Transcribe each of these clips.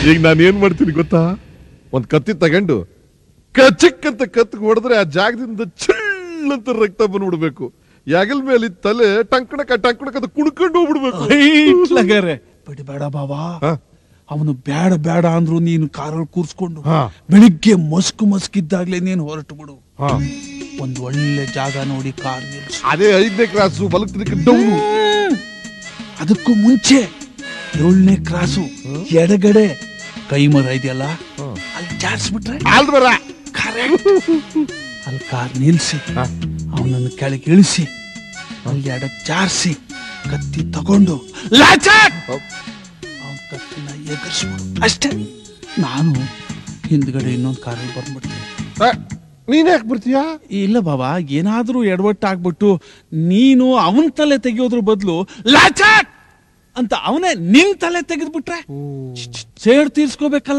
ಈಗ ನಾನು ಏನ್ ಮಾಡ್ತೀನಿ ಗೊತ್ತಾ ಒಂದ್ ಕತ್ತಿ ತಗೊಂಡು ಕಚಕ್ ಅಂತ ಕತ್ತಿ ಹೊಡೆದ್ರೆ ಆ ಜಾಗದಿಂದ ಚಿಲ್ ಅಂತ ರಕ್ತ ಬಂದ್ಬಿಡ್ಬೇಕು ಯಾಗಲ್ ಮೇಲೆ ಇದ್ ತಲೆ ಟಂಕಣಕ ಟಂಕಣಕ ಅಂತ ಕುಣ್ಕೊಂಡು ಹೋಗ್ಬಿಡ್ಬೇಕು ಇಟ್ಲಾಗಾರೆ ಬಿಡಬೇಡ ಬಾವಾ ಹಾ? ಅವನು ಬೇಡ ಬೇಡ ಅಂದ್ರು ನೀನು ಕಾರಲ್ಲಿ ಕೂರ್ಸ್ಕೊಂಡು ಹಾ. ಬೆಳಿಗ್ಗೆ ಮಸ್ಕು ಮಸ್ಕಿದ್ದಾಗ್ಲೇ ನೀನು ಹೊರಟು ಬಿಡು ಹಾ. ಒಂದ್ ಒಳ್ಳೆ ಜಾಗ ನೋಡಿ ಕಾರ್ ನಿಲ್ಸು ಅದೇ ಐದನೇ ಕ್ಲಾಸು ಬಲಕ್ ಡೌನು ಅದಕ್ಕೂ ಮುಂಚೆ ಏಳನೇ ಕ್ರಾಸು ಎಡಗಡೆ ಕೈ ಮರ ಇದೆಯಲ್ಲ ಅಲ್ಲಿ ಜಾಡ್ಸ್ಬಿಟ್ರೆ ಆಲ್ಬರ ಕರೆಕ್ಟ್ ಅಲ್ಲಿ ಕಾರ್ ನಿಲ್ಸಿ ಅವನನ್ನು ಕೆಳಗೆ ಇಳಿಸಿ ಅಲ್ಲಿ ಎಡ ಜಾರ್ಸಿ ಕತ್ತಿ ತಗೊಂಡು ಲಾಚಾಕ್ ಅವನ್ ಕತ್ತಿನ ಎಗರ್ಸ್ಬಿಡು ಅಷ್ಟೇ ನಾನು ಹಿಂದ್ಗಡೆ ಇನ್ನೊಂದು ಕಾರಲ್ಲಿ ಬಂದ್ಬಿಡ್ತೀನಿ ನೀನ್ ಯಾಕೆ ಬರ್ತೀಯಾ ಇಲ್ಲ ಬಾಬಾ ಏನಾದ್ರೂ ಎಡವಟ್ಟಾಗ್ಬಿಟ್ಟು ನೀನು ಅವನ್ ತಲೆ ತೆಗಿಯೋದ್ರ ಬದಲು ಲಾಚಾಕ್ ಅಂತ ಅವನೇ ನಿನ್ ತಲೆ ತೆಗೆದ್ಬಿಟ್ರೆ ಸೇಡ್ ತೀರ್ಸ್ಕೋಬೇಕಲ್ಲ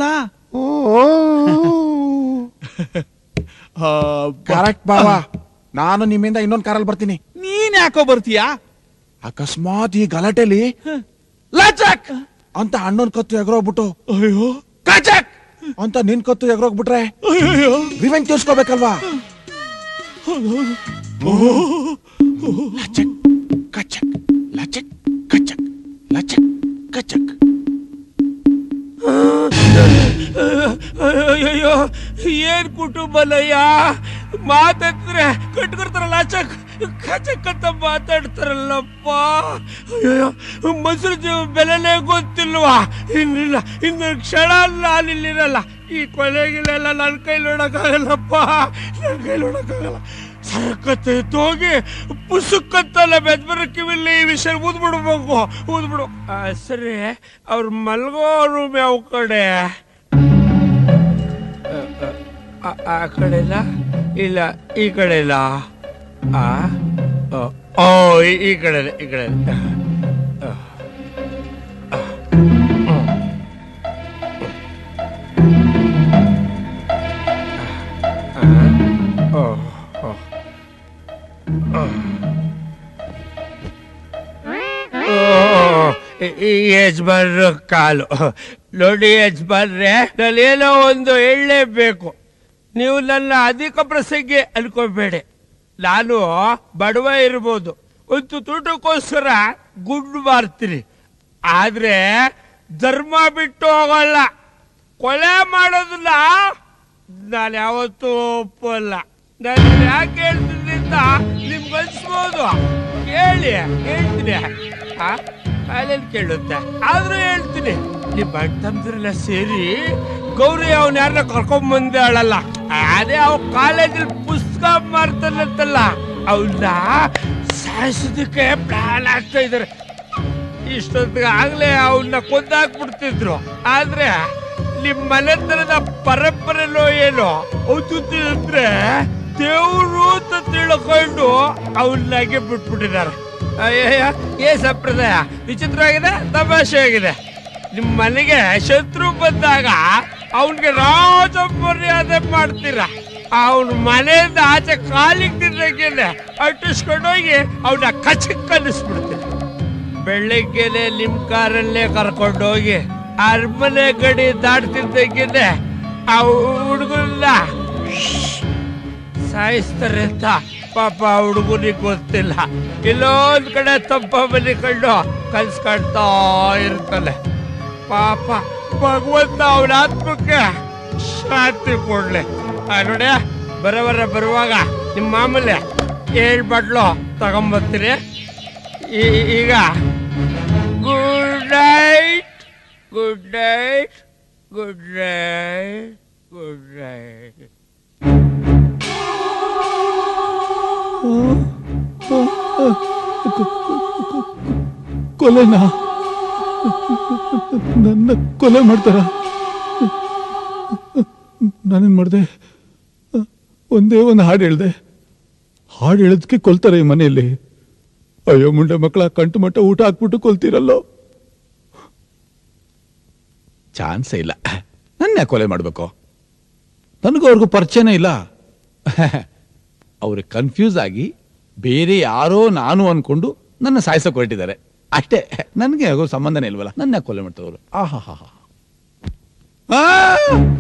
ಕರೆಕ್ಟ್ ಬಾವ ನಾನು ನಿಮ್ಮಿಂದ ಇನ್ನೊಂದ್ ಕಾರಲ್ಲಿ ಬರ್ತೀನಿ ನೀನ್ ಯಾಕೋ ಬರ್ತೀಯಾ ಅಕಸ್ಮಾತ್ ಈ ಗಲಾಟೆಲಿ ಲಚಕ್ ಅಂತ ಅಣ್ಣನ್ ಕತ್ತು ಎಗರೋಗ್ಬಿಟ್ಟು ಅಯ್ಯೋ ಕಚಕ್ ಅಂತ ನಿನ್ ಕತ್ತು ಎಗರೋಗ್ಬಿಟ್ರೆ ಅಯ್ಯೋ ರಿವೆಂಜ್ ತೀರ್ಸ್ಕೋಬೇಕಲ್ವಾ ಲಚಕ್ ಕಚಕ್ ಲಚಕ್ ಕಚಕ್ ಲಚಕ್ ಕಚಕ್ ಅಯ್ಯೋ ಏನ್ ಕುಟುಂಬನಯ್ಯ ಮಾತಾಡ್ತಾರೆ ಕಟ್ಕೊಡ್ತಾರಲ್ಲ ಚಕ್ ಕಚಕ್ ಅಂತ ಮಾತಾಡ್ತಾರಲ್ಲಪ್ಪ ಅಯ್ಯೋ ಮನುಷ್ಯರ ಜೀವ ಬೆಲೆನೇ ಗೊತ್ತಿಲ್ವಾ ಇನ್ನಿಲ್ಲ ಇನ್ನು ಕ್ಷಣ ನಾನಿಲ್ಲಿರಲ್ಲ ಈ ಕೊಲೆಗಿಲೆಲ್ಲ ನನ್ನ ಕೈ ನೋಡಕ್ಕಾಗಲ್ಲಪ್ಪ ನನ್ನ ಕೈ ನೋಡಕ್ಕಾಗಲ್ಲ ಸರಕತ್ತೆ ಹೋಗಿ ಪುಸುಕತ್ತಲ್ಲ ಬೆದ್ಬರ ಕಿವಿಲ್ಲಿ ಈ ವಿಷಯ ಊದ್ಬಿಡ್ಬೇಕು ಊದ್ಬಿಡು ಆ, ಸರಿ ಅವ್ರ ಮಲ್ಗೋ ರೂಮ್ ಯಾವ ಕಡೆ ಆ- ಆ ಕಡೆ ಇಲ್ಲ ಇಲ್ಲ ಈ ಕಡೆ ಇಲ್ಲ ಆ ಓ, ಓ ಈ- ಈ ಕಡೆ ಇಲ್ಲ, ಈ ಕಡೆ ಇಲ್ಲ. ಆ. ಆ. ಆ. ಓ, ಓ. ಓ, ಈ- ಈ ಯಜಮಾನ್ರ ಕಾಲು ನೋಡಿ ಯಜಮಾನ್ರೆ ನಾನೇನೋ ಒಂದು ಹೇಳಲೇಬೇಕು ನೀವು ನನ್ನ ಅಧಿಕ ಪ್ರಸಂಗಿ ಅನ್ಕೋಬೇಡಿ ನಾನು ಬಡವ ಇರ್ಬೋದು ಒಂದು ತೂಟಕ್ಕೋಸ್ಕರ ಗುಂಡು ಮಾರ್ತೀನಿ ಆದ್ರೆ ಧರ್ಮ ಬಿಟ್ಟು ಹೋಗಲ್ಲ ಕೊಲೆ ಮಾಡೋದನ್ನ ನಾನು ಯಾವತ್ತೂ ಒಪ್ಪಲ್ಲ ನಾನು ಯಾಕೆ ಹೇಳ್ತೀನಿ ಅಂತ ನಿಮ್ಗೆ ಅನ್ಸ್ಬೋದು ಹೇಳಿ ಹೇಳ್ತೀನಿ ಆ ಕಾಲೇಜ್ ಕೇಳುತ್ತೆ ಆದ್ರೂ ಹೇಳ್ತೀನಿ ನಿಮ್ಮ ಅಣ್ಣ ತಮ್ಮದ್ರೆಲ್ಲ ಸೇರಿ ಗೌರಿ ಅವನ್ ಯಾರನ್ನ ಕರ್ಕೊಂಡ್ ಬಂದೆ ಅಳಲ್ಲ ಅದೇ ಅವ್ ಕಾಲೇಜಲ್ಲಿ ಪುಸ್ತಕ ಮಾರ್ತಾನಂತಲ್ಲ ಅವನ್ನ ಸಾಯಿಸೋದಕ್ಕೆ ಪ್ಲಾನ್ ಆಗ್ತಾ ಇದಾರೆ ಇಷ್ಟೊತ್ತಿಗೆ ಆಗ್ಲೇ ಅವನ್ನ ಕೊಂದಾಕ್ಬಿಡ್ತಿದ್ರು ಆದ್ರೆ ನಿಮ್ ಮನೆತನದ ಪರಂಪರೆನೋ ಏನೋ ಅದು ತಿಳಿದ್ರೆ ದೇವ್ರು ಅಂತ ತಿಳ್ಕೊಂಡು ಅವನ್ನಾಗೆ ಬಿಟ್ಬಿಟ್ಟಿದ್ದಾರೆ ಅಯ್ಯಯ್ಯ ಏ ಸಂಪ್ರದಾಯ ವಿಚಿತ್ರವಾಗಿದೆ ತಮಾಷೆ ಆಗಿದೆ ನಿಮ್ ಮನೆಗೆ ಶತ್ರು ಬಂದಾಗ ಅವನ್ಗೆ ರಾಜ ಮರ್ಯಾದೆ ಮಾಡ್ತೀರಾ ಅವನ ಮನೆಯಿಂದ ಆಚೆ ಕಾಲಿಗೆ ತಿನ್ನಂಗೆ ಅಟ್ಟಿಸ್ಕೊಂಡೋಗಿ ಅವನ್ನ ಕಚಕ್ ಕಲಿಸ್ಬಿಡ್ತೀರಿ ಬೆಳಗ್ಗೆನೆ ನಿಮ್ ಕಾರಲ್ಲೇ ಕರ್ಕೊಂಡೋಗಿ ಅರಮನೆ ಗಡಿ ದಾಟ್ತಿದ್ದಕ್ಕಿದೆ ಆ ಹುಡುಗನ್ನ ಸಾಯಿಸ್ತಾರೆ ಅಂತ ಪಾಪ ಹುಡುಗನಿಗೆ ಗೊತ್ತಿಲ್ಲ ಎಲ್ಲೋ ಒಂದ್ ಕಡೆ ತಪ್ಪ ಮನೆ ಕಂಡು ಕಲ್ಸ್ ಕಾಣ್ತಾ ಇರ್ತಾನೆ ಪಾಪ ಭಗವಂತ ಅವನ ಆತ್ಮಕ್ಕೆ ಶಾಂತಿ ಕೊಡ್ಲಿ ಆ ನೋಡಿ ಬರೋವರ ಬರುವಾಗ ನಿಮ್ಮ ಮಾಮೂಲಿ ಏಳ್ ಬಟ್ಲು ತಗೊಂಬರ್ತೀರಿ ಈ- ಈಗ good night good night good night good night ಕೊಲೆನಾ ನನ್ನ ಕೊಲೆ ಮಾಡ್ತಾರ ನಾನೇನ್ ಮಾಡಿದೆ ಒಂದೇ ಒಂದು ಹಾಡು ಹೇಳ್ದೆ ಹಾಡು ಹೇಳೋದಕ್ಕೆ ಕೊಲ್ತಾರೆ ಈ ಮನೆಯಲ್ಲಿ ಅಯ್ಯೋ ಮುಂಡೆ ಮಕ್ಕಳ ಕಂಟು ಮಟ್ಟ ಊಟ ಹಾಕ್ಬಿಟ್ಟು ಕೊಲ್ತೀರಲ್ಲೋ ಚಾನ್ಸೇ ಇಲ್ಲ ನನ್ನ ಕೊಲೆ ಮಾಡಬೇಕು ನನಗೂ ಅವ್ರಿಗೂ ಪರಿಚಯನೇ ಇಲ್ಲ ಅವ್ರಿಗೆ ಕನ್ಫ್ಯೂಸ್ ಆಗಿ ಬೇರೆ ಯಾರೋ ನಾನು ಅನ್ಕೊಂಡು ನನ್ನ ಸಾಯಿಸೋಕೆ ಹೊರಟಿದ್ದಾರೆ ಅಷ್ಟೇ ನನಗೆ ಆಗೋ ಸಂಬಂಧನೇ ಇಲ್ವಲ್ಲ ನನ್ನ ಕೊಲೆ ಮಾಡ್ತವ್ರು ಆಹಾ ಹಾ ಹಾ ಆ